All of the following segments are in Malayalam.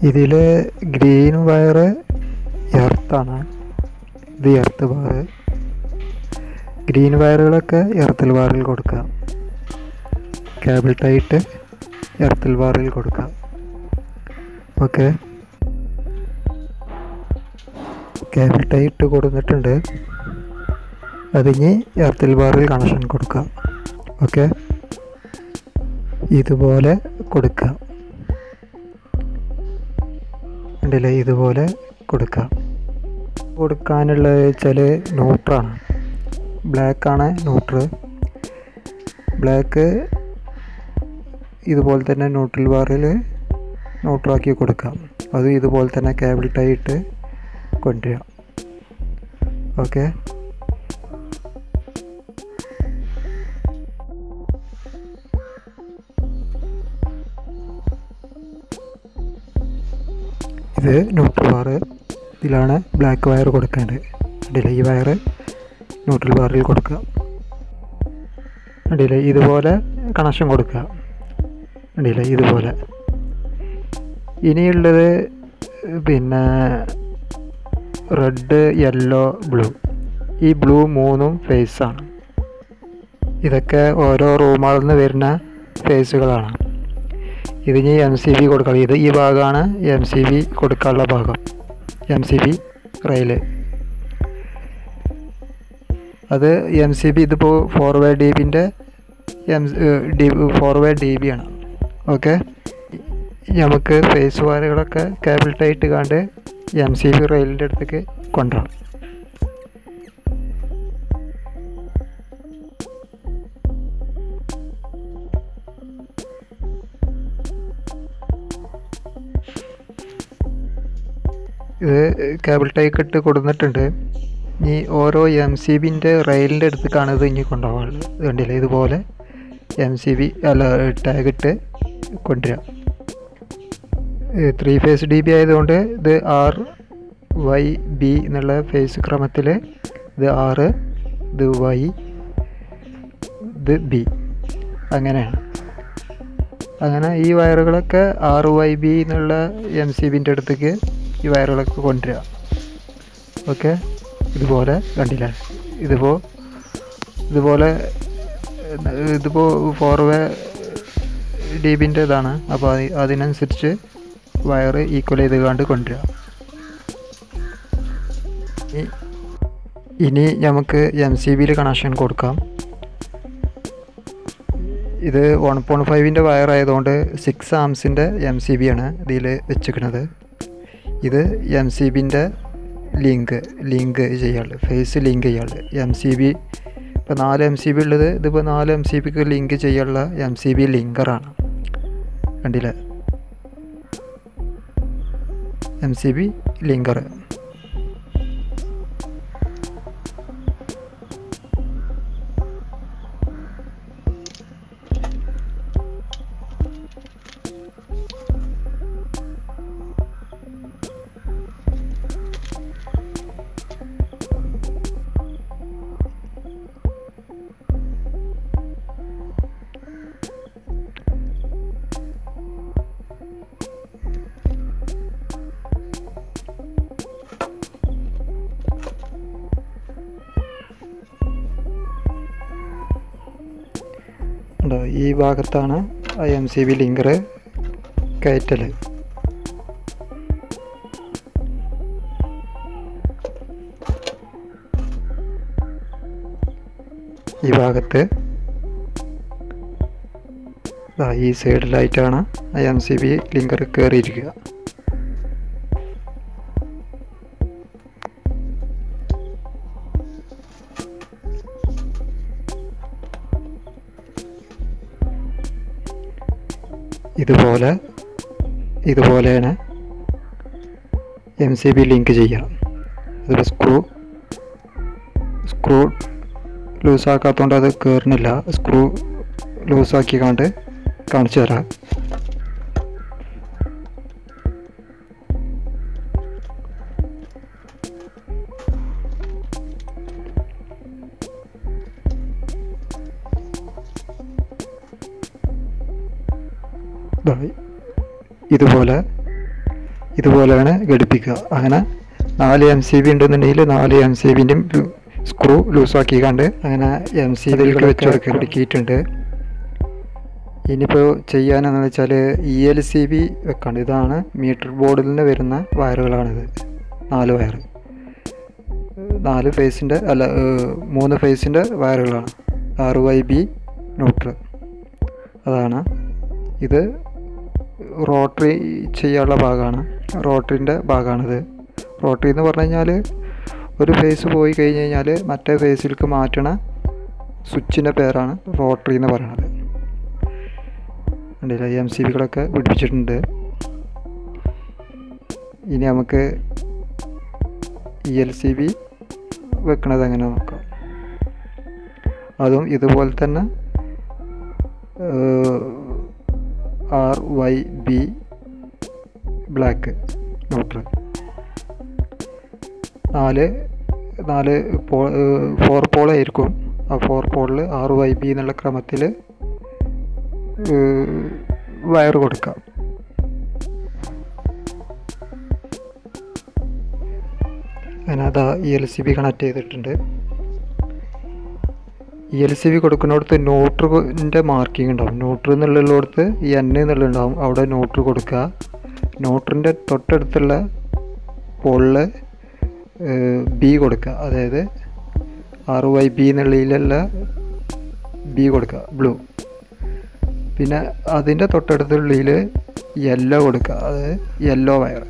ഇതിൽ ഗ്രീൻ വയർ എർത്താണ് ഇത് എർത്ത് ബാർ ഗ്രീൻ വയറുകളൊക്കെ എർത്തൽ ബാറിൽ കൊടുക്കാം കേബിൾ ടൈറ്റ് എർത്തൽ ബാറിൽ കൊടുക്കാം ഓക്കെ കേബിൾ ടൈറ്റ് കൊടുത്തിട്ടുണ്ട് അതിന് എർത്തൽ ബാറിൽ കണക്ഷൻ കൊടുക്കാം ഓക്കെ ഇതുപോലെ കൊടുക്കാം ഉണ്ടല്ലേ ഇതുപോലെ കൊടുക്കാം കൊടുക്കാനുള്ളത് വെച്ചാൽ ന്യൂട്രാണ് ബ്ലാക്കാണ് ന്യൂട്ര് ബ്ലാക്ക് ഇതുപോലെ തന്നെ ന്യൂട്രൽ ബാറിൽ ന്യൂട്രാക്കി കൊടുക്കാം അത് ഇതുപോലെ തന്നെ കേബിൾ ടൈറ്റ് കൊണ്ടുവരാം ഓക്കെ ഇത് ന്യൂട്രൽ ബാർ ഇതിലാണ് ബ്ലാക്ക് വയർ കൊടുക്കേണ്ടത് കണ്ടില്ലേ ഈ വയർ ന്യൂട്രൽ ബാറിൽ കൊടുക്കുക കണ്ടില്ലേ ഇതുപോലെ കണക്ഷൻ കൊടുക്കുക കണ്ടില്ലേ ഇതുപോലെ ഇനിയുള്ളത് പിന്നെ റെഡ് യെല്ലോ ബ്ലൂ ഈ ബ്ലൂ മൂന്നും ഫേസാണ് ഇതൊക്കെ ഓരോ റൂമുകളിൽ നിന്ന് വരുന്ന ഫേസുകളാണ് ഇതിന് എം സി ബി കൊടുക്കണം ഇത് ഈ ഭാഗമാണ് എം സി ബി കൊടുക്കാനുള്ള ഭാഗം എം സി ബി റെയില് അത് എം സി ബി ഇതിപ്പോൾ ഫോർവേഡ് ഡി ബിൻ്റെ M D forward D B ആണ് ഓക്കെ നമുക്ക് ഫേസ് വയറുകളൊക്കെ കേബിൾ ടൈറ്റ് കണ്ട് എം സി ബി റെയിലിൻ്റെ അടുത്തേക്ക് കൊണ്ടുവരാം ഇത് കേബിൾ ടൈക്ക് ഇട്ട് കൊടുത്തിട്ടുണ്ട് ഇനി ഓരോ എം സി ബിൻ്റെ റെയിലിൻ്റെ അടുത്തേക്കാണ് ഇത് ഇനി കൊണ്ടുപോകാനുള്ളത് ഇത് കണ്ടില്ലേ ഇതുപോലെ എം സി ബി അല്ല ടാഗ് ഇട്ട് കൊണ്ടുവരാം ത്രീ ഫേസ് ഡി ബി ആയതുകൊണ്ട് ഇത് ആർ വൈ ബി എന്നുള്ള ഫേസ് ക്രമത്തിൽ ഇത് ആറ് ഇത് വൈ ഇത് ബി അങ്ങനെയാണ് അങ്ങനെ ഈ വയറുകളൊക്കെ ആർ വൈ ബി എന്നുള്ള എം സി ബിൻ്റെ അടുത്തേക്ക് ഈ വയറുകളൊക്കെ കൊണ്ടുവരിക ഓക്കെ ഇതുപോലെ കണ്ടില്ലേ ഇതിപ്പോൾ ഇതുപോലെ ഇതിപ്പോൾ ഫോർവേ ഡി ബിൻ്റെ ഇതാണ് അപ്പോൾ അത് അതിനനുസരിച്ച് വയറ് ഈക്വൽ ചെയ്ത് കണ്ട് കൊണ്ടുവരിക ഇനി നമുക്ക് എം സി ബിയിൽ കണക്ഷൻ കൊടുക്കാം ഇത് വൺ പോയിൻറ്റ് ഫൈവിൻ്റെ വയർ ആയതുകൊണ്ട് സിക്സ് ആംസിൻ്റെ എം സി ബി ആണ് ഇതിൽ വെച്ചിരിക്കുന്നത് ഇത് എം സി ബിൻ്റെ ലിങ്ക് ലിങ്ക് ചെയ്യാനുള്ളത് ഫേസ് ലിങ്ക് ചെയ്യാനുള്ളത് എം സി ബി ഇപ്പോൾ നാല് എം സി ബി ഉള്ളത് ഇതിപ്പോൾ നാല് എം സി ബിക്ക് ലിങ്ക് ചെയ്യാനുള്ള എം സി ബി ലിങ്കറാണ് കണ്ടില്ലേ എം സി ബി ലിങ്കർ ഉണ്ടോ ഈ ഭാഗത്താണ് I M C B linker കയറ്റൽ ഈ ഭാഗത്ത് ദാ ഈ സൈഡിലായിട്ടാണ് I M C B linker കയറിയിരിക്കുക ഇതുപോലെ ഇതുപോലെയാണ് എം സി ബി ലിങ്ക് ചെയ്യുക അതിൽ സ്ക്രൂ സ്ക്രൂ ലൂസാക്കാത്തതുകൊണ്ട് അത് കയറുന്നില്ല സ്ക്രൂ ലൂസാക്കി കണ്ട് കാണിച്ചു തരാം ദാ ഇതുപോലെ ഇതുപോലെയാണ് ഘടിപ്പിക്കുക അങ്ങനെ നാല് എം സി ബി ഉണ്ടെന്നുണ്ടെങ്കിൽ നാല് എം സി ബിൻ്റെയും സ്ക്രൂ ലൂസാക്കി കണ്ട് അങ്ങനെ എം സി ബിയിലേക്ക് വെച്ച് കൊടുക്കുക കുടുക്കിയിട്ടുണ്ട് ഇനിയിപ്പോൾ ചെയ്യാനെന്ന് വെച്ചാൽ ഇ എൽ സി ബി വെക്കാണ്ട് ഇതാണ് മീറ്റർ ബോർഡിൽ നിന്ന് വരുന്ന വയറുകളാണിത് നാല് വയർ നാല് ഫേസിൻ്റെ അല്ല ഏഹ്, മൂന്ന് ഫേസിൻ്റെ വയറുകളാണ് ആർ വൈ ബി ന്യൂട്രൽ അതാണ് ഇത് റോട്ടറി ചെയ്യാനുള്ള ഭാഗമാണ് റോട്ടറിൻ്റെ ഭാഗമാണിത് റോട്ടറി എന്ന് പറഞ്ഞു കഴിഞ്ഞാൽ ഒരു ഫേസ് പോയി കഴിഞ്ഞ് കഴിഞ്ഞാൽ മറ്റേ ഫേസിലേക്ക് മാറ്റണ സ്വിച്ചിൻ്റെ പേരാണ് റോട്ടറി എന്ന് പറയുന്നത് കണ്ടില്ല എം സി ബികളൊക്കെ പിടിപ്പിച്ചിട്ടുണ്ട് ഇനി നമുക്ക് ഇ എൽ സി ബി വെക്കണത് എങ്ങനെ നോക്കാം അതും ഇതുപോലെ തന്നെ R Y B black neutral നാല് നാല് പോ ഫോർ പോളായിരിക്കും ആ ഫോർ പോളിൽ ആർ വൈ ബി എന്നുള്ള ക്രമത്തിൽ വയർ കൊടുക്കാം അങ്ങനെ അതാ E L C B connect ചെയ്തിട്ടുണ്ട് ഇ എൽ സി ബി കൊടുക്കുന്നിടത്ത് നോട്ടറിൻ്റെ മാർക്കിംഗ് ഉണ്ടാവും നോട്ടർ എന്നുള്ളിടത്ത് ഈ എൻ എന്നുള്ളുണ്ടാവും അവിടെ നോട്ടർ കൊടുക്കുക നോട്ടറിൻ്റെ തൊട്ടടുത്തുള്ള പോളിൽ ബി കൊടുക്കുക അതായത് ആർ വൈ ബി എന്നുള്ളതിലുള്ള ബി കൊടുക്കുക ബ്ലൂ പിന്നെ അതിൻ്റെ തൊട്ടടുത്തുള്ളിൽ യെല്ലോ കൊടുക്കുക അതായത് യെല്ലോ വയർ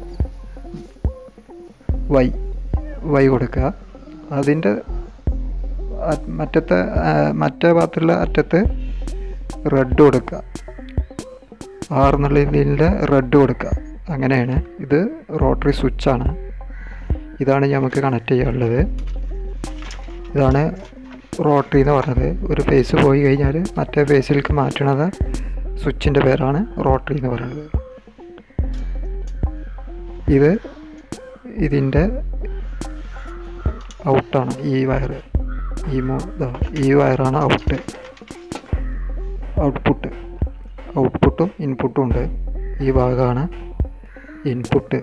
വൈ വൈ കൊടുക്കുക അതിൻ്റെ അ- മറ്റത്തെ ആ, മറ്റേ ഭാഗത്തുള്ള അറ്റത്ത് റെഡ് കൊടുക്കുക ആർ എന്നുള്ള ഇതിൻ്റെ റെഡ് കൊടുക്കുക അങ്ങനെയാണ് ഇത് റോട്ടറി സ്വിച്ചാണ് ഇതാണ് നമുക്ക് കണക്ട് ചെയ്യാനുള്ളത് ഇതാണ് റോട്ടറി എന്ന് പറഞ്ഞത് ഒരു ഫേസ് പോയി കഴിഞ്ഞാൽ മറ്റേ ഫേസിലേക്ക് മാറ്റണത് സ്വിച്ചിൻ്റെ പേരാണ് റോട്ടറി എന്ന് പറയുന്നത് ഇത് ഇതിൻ്റെ ഔട്ടാണ് ഈ വയർ ഈ മൂ ദാ ഈ വയറാണ് ഔട്ട് ഔട്ട്പുട്ട് ഔട്ട്പുട്ടും ഇൻപുട്ടും ഉണ്ട് ഈ ഭാഗമാണ് ഇൻപുട്ട്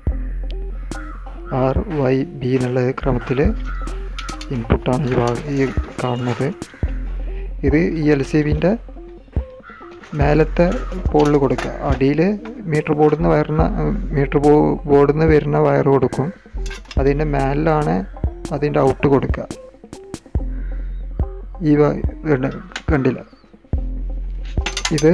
ആർ വൈ ബി എന്നുള്ള ക്രമത്തിൽ ഇൻപുട്ടാണ് ഈ ഭാഗം ഈ കാണുന്നത് ഇത് ഈ എൽ സി ബിൻ്റെ മേലത്തെ പോളിൽ കൊടുക്കുക അടിയിൽ മീറ്റർ ബോർഡിൽ നിന്ന് വരുന്ന മീറ്റർ ബോ ബോർഡിൽ നിന്ന് വരുന്ന വയർ കൊടുക്കും അതിൻ്റെ മേലിലാണ് അതിൻ്റെ ഔട്ട് കൊടുക്കുക ഈ വ- കണ്ട- കണ്ടില്ല ഇത്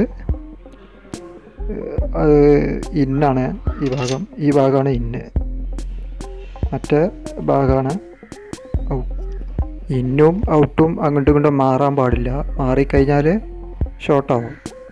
അത് ഇന്നാണ് ഈ ഭാഗം ഈ ഭാഗമാണ് ഇന്ന് മറ്റേ ഭാഗമാണ് ഔട്ട് ഇന്നും ഔട്ടും അങ്ങോട്ടും ഇങ്ങോട്ടും മാറാൻ പാടില്ല മാറിക്കഴിഞ്ഞാൽ ഷോർട്ടാവും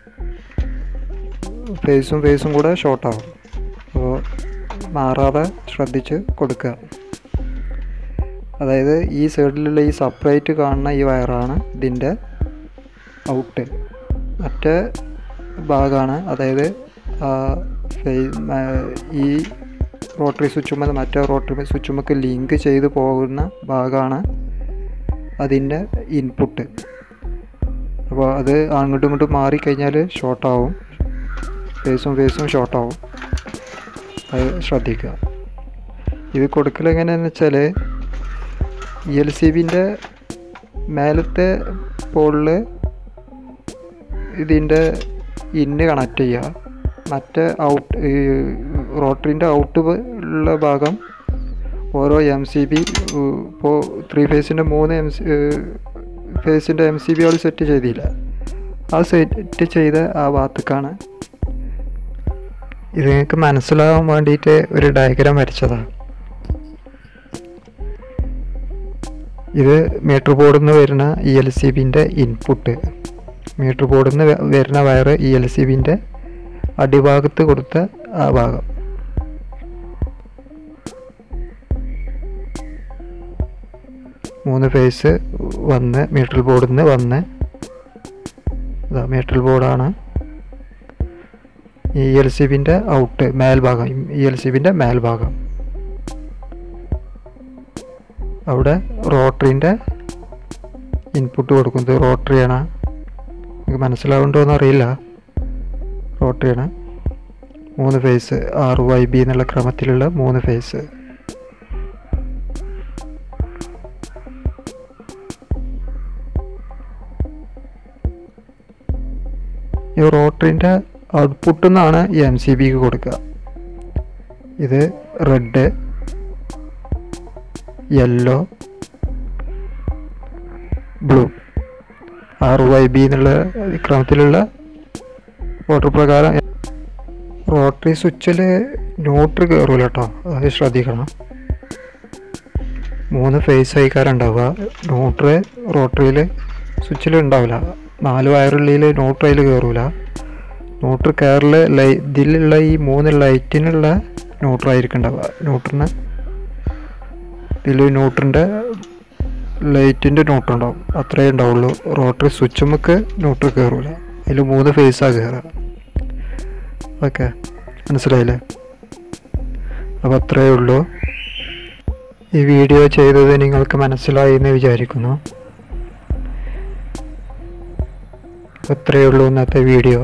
ഫേസും ഫേസും കൂടെ ഷോർട്ടാവും അപ്പോൾ മാറാതെ ശ്രദ്ധിച്ച് കൊടുക്കുക അതായത് ഈ സൈഡിലുള്ള ഈ സെപ്പറേറ്റ് കാണുന്ന ഈ വയറാണ് ഇതിൻ്റെ ഔട്ട് മറ്റേ ഭാഗമാണ് അതായത് ആ ഫേ- മ- ഈ റോട്ടറി സ്വിച്ചുമ്മ മറ്റേ റോട്ടറി സ്വിച്ചുമ്മക്ക് ലിങ്ക് ചെയ്ത് പോകുന്ന ഭാഗമാണ് അതിൻ്റെ ഇൻപുട്ട് അപ്പോൾ അത് അങ്ങോട്ടും ഇങ്ങോട്ടും മാറിക്കഴിഞ്ഞാൽ ഷോർട്ടാവും ഫേസും ഫേസും ഷോർട്ടാവും അത് ശ്രദ്ധിക്കുക ഇത് കൊടുക്കൽ എങ്ങനെയാണെന്ന് വെച്ചാൽ ഇ എൽ സി ബിൻ്റെ മേലത്തെ പോളിൽ ഇതിൻ്റെ ഇന്ന് കണക്ട് ചെയ്യുക മറ്റേ ഔട്ട് റോട്ടറിൻ്റെ ഔട്ട് ഉള്ള ഭാഗം ഓരോ എം സി ബി ഇപ്പോൾ ത്രീ ഫേസിൻ്റെ മൂന്ന് എം സി ഫേസിൻ്റെ എം സി ബികൾ സെറ്റ് ചെയ്തില്ല ആ സെറ്റ് ചെയ്ത ആ ഭാഗത്തേക്കാണ് ഇത് നിങ്ങൾക്ക് മനസ്സിലാവാൻ വേണ്ടിയിട്ട് ഒരു ഡയഗ്രാം വരച്ചതാണ് ഇത് മീറ്റർ ബോർഡിൽ നിന്ന് വരുന്ന ഇ എൽ സി ബിൻ്റെ ഇൻപുട്ട് മീറ്റർ ബോർഡിൽ നിന്ന് വ- വരുന്ന വയറ് ഇ എൽ സി ബിൻ്റെ അടിഭാഗത്ത് കൊടുത്ത ആ ഭാഗം മൂന്ന് ഫേസ് വന്ന് മീറ്റർ ബോർഡിൽ നിന്ന് വന്ന് ഇതാ മീറ്റർ ബോർഡാണ് ഇ എൽ സി ബിൻ്റെ ഔട്ട് മേൽഭാഗം ഇ എൽ സി ബിൻ്റെ മേൽഭാഗം അവിടെ റോട്ടറിൻ്റെ ഇൻപുട്ട് കൊടുക്കുന്നത് റോട്ടറിയാണ് നിങ്ങൾക്ക് മനസ്സിലാവുണ്ടോ എന്ന് അറിയില്ല റോട്ടറിയാണ് മൂന്ന് ഫേസ് ആർ വൈ ബി എന്നുള്ള ക്രമത്തിലുള്ള മൂന്ന് ഫേസ് ഈ റോട്ടറിൻ്റെ ഔട്ട്പുട്ടിൽ നിന്നാണ് ഈ എം സി ബിക്ക് കൊടുക്കുക ഇത് red yellow blue R Y B എന്നുള്ള ക്രമത്തിലുള്ള ഓർഡർ പ്രകാരം റോട്ടറി സ്വിച്ചിൽ ന്യൂട്ര് കയറൂല കേട്ടോ അത് ശ്രദ്ധിക്കണം മൂന്ന് ഫേസ് ആയിക്കാരുണ്ടാവുക ന്യൂട്ര് റോട്ടറിയിൽ സ്വിച്ചിൽ ഉണ്ടാവില്ല നാല് വയറുള്ളിൽ ന്യൂട്ര് അതിൽ കയറൂല ന്യൂട്ര് കയറൽ ലൈ ഇതിലുള്ള ഈ മൂന്ന് ലൈറ്റിനുള്ള ന്യൂട്രായിരിക്കും ഉണ്ടാവുക ന്യൂട്രിന് ഇതിൽ ന്യൂട്രിൻ്റെ ലൈറ്റിൻ്റെ ന്യൂട്ര് ഉണ്ടാവും അത്രയേ ഉണ്ടാവുള്ളൂ റോട്ടറി സ്വിച്ച് നമുക്ക് ന്യൂട്ര് കയറൂല അതിൽ മൂന്ന് ഫേസാണ് കയറുക ഓക്കെ മനസ്സിലായില്ലേ അപ്പോൾ അത്രയേ ഉള്ളൂ ഈ വീഡിയോ ചെയ്തത് നിങ്ങൾക്ക് മനസ്സിലായി എന്ന് വിചാരിക്കുന്നു അത്രയേ ഉള്ളൂ ഇന്നത്തെ വീഡിയോ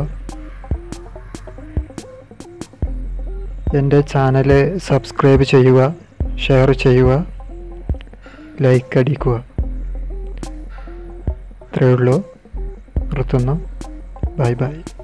എൻ്റെ ചാനൽ സബ്സ്ക്രൈബ് ചെയ്യുക ഷെയർ ചെയ്യുക ലൈക്ക് അടിക്കുക ഇത്രയേ ഉള്ളൂ നിർത്തുന്നു ബൈ ബൈ